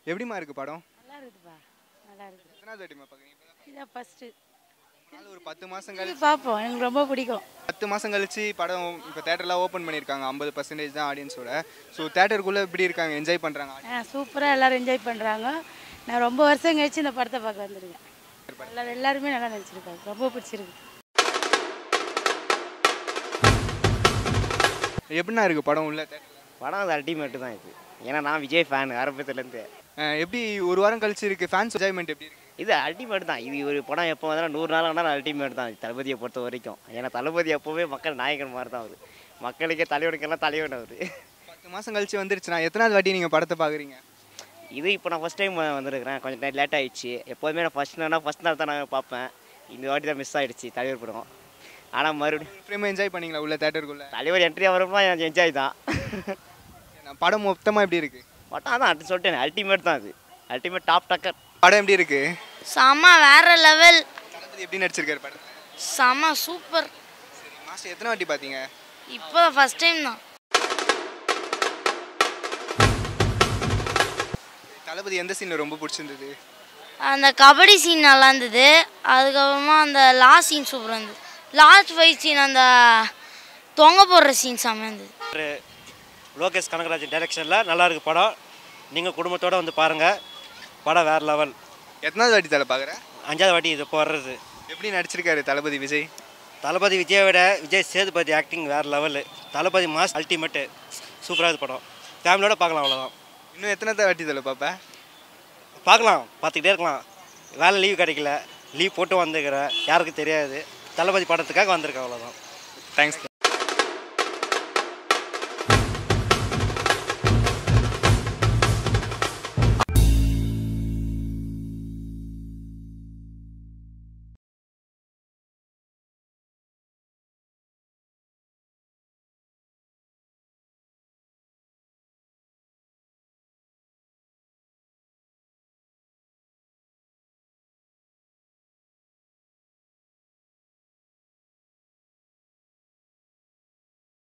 எப்படிம்மா இருக்கு படம் நல்லா இருக்குதுப்பா நல்லா இருக்குது எத்தனாவது வாட்டிமா பார்க்குறீங்க இதான் ஃபஸ்ட்டு நாலு ஒரு பத்து மாதம் கழிச்சு பார்ப்போம் எனக்கு ரொம்ப பிடிக்கும் பத்து மாதம் கழிச்சு படம் இப்போ தேட்டர்லாம் ஓப்பன் பண்ணியிருக்காங்க ஐம்பது பர்சன்டேஜ் தான் ஆடியன்ஸோட ஸோ தேட்டருக்குள்ளே எப்படி இருக்காங்க என்ஜாய் பண்ணுறாங்க ஆ சூப்பராக எல்லோரும் என்ஜாய் பண்ணுறாங்க நான் ரொம்ப வருஷம் கழிச்சு இந்த படத்தை பார்க்க வந்திருக்கேன் எல்லாரும் எல்லாருமே நல்லா நினச்சிருக்காங்க ரொம்ப பிடிச்சிருக்கு எப்படிண்ணா இருக்குது படம் உள்ள தேட்டரில் படம் அது அல்டிமேட்டு தான் இது ஏன்னா நான் விஜய் ஃபேன் ஆரம்பத்துலேருந்து எப்படி ஒரு வாரம் கழிச்சு இருக்குது ஃபேன்ஸ் என்ஜாய்மெண்ட் எப்படி இருக்கு இது அல்டிமேட் தான் இது ஒரு படம் எப்போ வந்தாலும் நூறு நாள் வேணாலும் அல்டிமேட் தான் தளபதியை பொறுத்த வரைக்கும் ஏன்னா தளபதி எப்போவுமே மக்கள் நாயகன் மாதிரி தான் அவர் மக்களுக்கே தலைவனுக்கெல்லாம் தலைவன் அவர் பத்து மாதம் கழிச்சு வந்துருச்சுண்ணா எத்தனாவது வாட்டி நீங்கள் படத்தை பார்க்குறீங்க இது இப்போ நான் ஃபஸ்ட் டைம் வந்திருக்கிறேன் கொஞ்சம் டைம் லேட் ஆயிடுச்சு எப்போதுமே நான் ஃபஸ்ட் நாள் ஃபஸ்ட் நாள் தான் நான் பார்ப்பேன் இந்த வாட்டி தான் மிஸ் ஆயிடுச்சு தலைவர் படம் ஆனால் மறுபடியும் ஃப்ரேம் என்ஜாய் பண்ணீங்களா உள்ள தேட்டருக்குள்ளே தலைவர் என்ட்ரி வரப்போ எனக்கு என்ஜாய் தான் படம் மொத்தமாக எப்படி இருக்குது பட் அதான் அது சொல்லிட்டேன் அல்டிமேட் தான் அது அல்டிமேட் டாப் டக்கர் படம் எப்படி இருக்கு செம வேற லெவல் தளபதி எப்படி நடிச்சிருக்காரு படம் செம சூப்பர் சரி மாஸ்டர் எத்தனை வாட்டி பார்த்தீங்க இப்போ ஃபர்ஸ்ட் டைம் தான் தளபதி எந்த சீன் ரொம்ப பிடிச்சிருந்தது அந்த கபடி சீன் நல்லா இருந்தது அதுக்கப்புறமா அந்த லாஸ்ட் சீன் சூப்பராக இருந்தது லாஸ்ட் ஃபைட் சீன் அந்த தொங்க போடுற சீன் செம்மையாக இருந்தது லோகேஷ் கனகராஜ் டைரக்ஷனில் நல்லா இருக்கு படம் நீங்கள் குடும்பத்தோடு வந்து பாருங்கள் படம் வேறு லெவல் எத்தனாவது வாட்டி தலை பார்க்குற அஞ்சாவது வாட்டி இது இப்போ வர்றது எப்படி நடிச்சிருக்காரு தளபதி விஜய் தளபதி விஜயை விட விஜய் சேதுபதி ஆக்டிங் வேறு லெவலு தளபதி மாஸ் அல்டிமேட்டு சூப்பராக இது படம் ஃபேமிலியோட பார்க்கலாம் அவ்வளோதான் இன்னும் எத்தனை வாட்டி தலை பார்ப்பேன் பார்க்கலாம் பார்த்துக்கிட்டே இருக்கலாம் வேலை லீவ் கிடைக்கல லீவ் போட்டு வந்துக்கிறேன் யாருக்கும் தெரியாது தளபதி படத்துக்காக வந்திருக்கேன் அவ்வளோதான் தேங்க்ஸ்